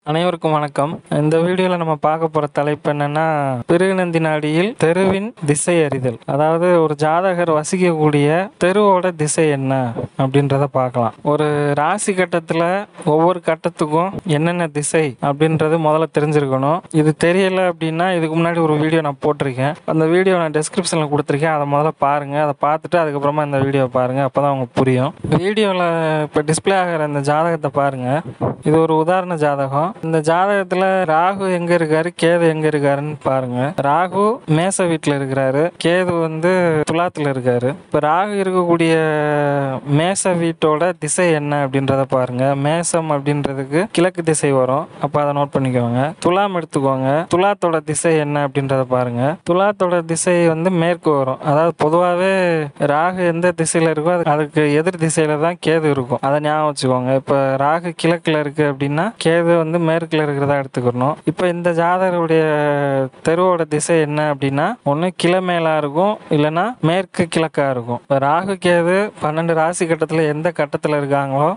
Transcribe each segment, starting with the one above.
அனைவருக்கும் வணக்கம் இந்த வீடியோவில் நம்ம பார்க்க போகிற தலைப்பு என்னன்னா பிருகுநந்தி நாடியில் தெருவின் திசை அறிதல் அதாவது ஒரு ஜாதகர் வசிக்கக்கூடிய தெருவோட திசை என்ன அப்படின்றத பார்க்கலாம் ஒரு ராசி கட்டத்தில் ஒவ்வொரு கட்டத்துக்கும் என்னென்ன திசை அப்படின்றது முதல்ல தெரிஞ்சிருக்கணும் இது தெரியல அப்படின்னா இதுக்கு முன்னாடி ஒரு வீடியோ நான் போட்டிருக்கேன் அந்த வீடியோ நான் டெஸ்கிரிப்ஷனில் கொடுத்துருக்கேன் அதை முதல்ல பாருங்கள் அதை பார்த்துட்டு அதுக்கப்புறமா இந்த வீடியோவை பாருங்கள் அப்போ தான் உங்களுக்கு புரியும் வீடியோவில் இப்போ டிஸ்ப்ளே ஆகிற இந்த ஜாதகத்தை பாருங்கள் இது ஒரு உதாரண ஜாதகம் இந்த ஜாதகத்துல ராகு எங்க இருக்காரு கேது எங்க இருக்காருன்னு பாருங்க ராகு மேச வீட்டுல இருக்கிறாரு கேது வந்து துலாத்துல இருக்காரு இப்ப ராகு இருக்கக்கூடிய மேச வீட்டோட திசை என்ன அப்படின்றத பாருங்க மேசம் அப்படின்றதுக்கு கிழக்கு திசை வரும் அப்ப அதை நோட் பண்ணிக்கோங்க துலாம் எடுத்துக்கோங்க துலாத்தோட திசை என்ன அப்படின்றத பாருங்க துலாத்தோட திசை வந்து மேற்கு வரும் அதாவது பொதுவாகவே ராகு எந்த திசையில இருக்கோ அது- அதுக்கு எதிர் திசையில தான் கேது இருக்கும் அதை ஞாபகம் வச்சுக்கோங்க இப்ப ராகு கிழக்குல இருக்கு அப்படின்னா கேது வந்து மேற்குல இருக்கிறதா எடுத்துக்கணும் இப்ப இந்த ஜாதகருடைய தெருவோட திசை என்ன அப்படின்னா ஒண்ணு கிழமேலா இருக்கும் இல்லைன்னா மேற்கு கிழக்கா இருக்கும் இப்ப ராகு கேது பன்னெண்டு ராசி கட்டத்துல எந்த கட்டத்துல இருக்காங்களோ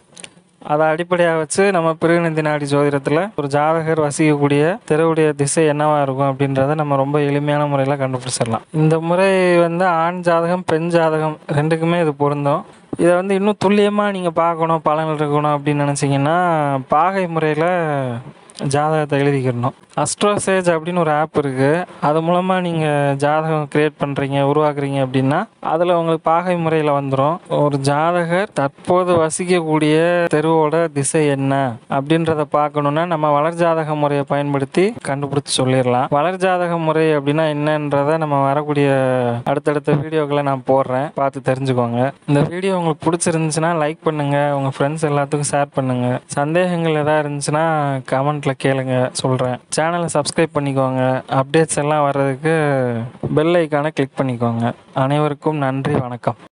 அதை அடிப்படையாக வச்சு நம்ம பிருகுநந்தி நாடி ஜோதிடத்தில் ஒரு ஜாதகர் வசிக்கக்கூடிய தெருவுடைய திசை என்னவா இருக்கும் அப்படின்றத நம்ம ரொம்ப எளிமையான முறையில் கண்டுபிடிச்சிடலாம் இந்த முறை வந்து ஆண் ஜாதகம் பெண் ஜாதகம் ரெண்டுக்குமே இது பொருந்தும் இதை வந்து இன்னும் துல்லியமாக நீங்கள் பார்க்கணும் பலன் இருக்கணும் அப்படின்னு நினச்சிங்கன்னா பாகை முறையில் ஜாதகத்தை எழுதிக்கிடணும் அஸ்ட்ரோசேஜ் அப்படின்னு ஒரு ஆப் இருக்குது அது மூலமாக நீங்கள் ஜாதகம் கிரியேட் பண்ணுறீங்க உருவாக்குறீங்க அப்படின்னா அதில் உங்களுக்கு பாகை முறையில் வந்துடும் ஒரு ஜாதகர் தற்போது வசிக்கக்கூடிய தெருவோட திசை என்ன அப்படின்றத பார்க்கணுன்னா நம்ம வளர் ஜாதக முறையை பயன்படுத்தி கண்டுபிடிச்சு சொல்லிடலாம் வளர் ஜாதக முறை அப்படின்னா என்னன்றதை நம்ம வரக்கூடிய அடுத்தடுத்த வீடியோக்களை நான் போடுறேன் பார்த்து தெரிஞ்சுக்கோங்க இந்த வீடியோ உங்களுக்கு பிடிச்சிருந்துச்சுன்னா லைக் பண்ணுங்க உங்க ஃப்ரெண்ட்ஸ் எல்லாத்துக்கும் ஷேர் பண்ணுங்க சந்தேகங்கள் ஏதாவது இருந்துச்சுன்னா கமெண்ட்ல கேளுங்க சொல்றேன் சேனலை சப்ஸ்கிரைப் பண்ணிக்கோங்க அப்டேட்ஸ் எல்லாம் வர்றதுக்கு பெல் ஐக்கானை கிளிக் பண்ணிக்கோங்க அனைவருக்கும் நன்றி வணக்கம்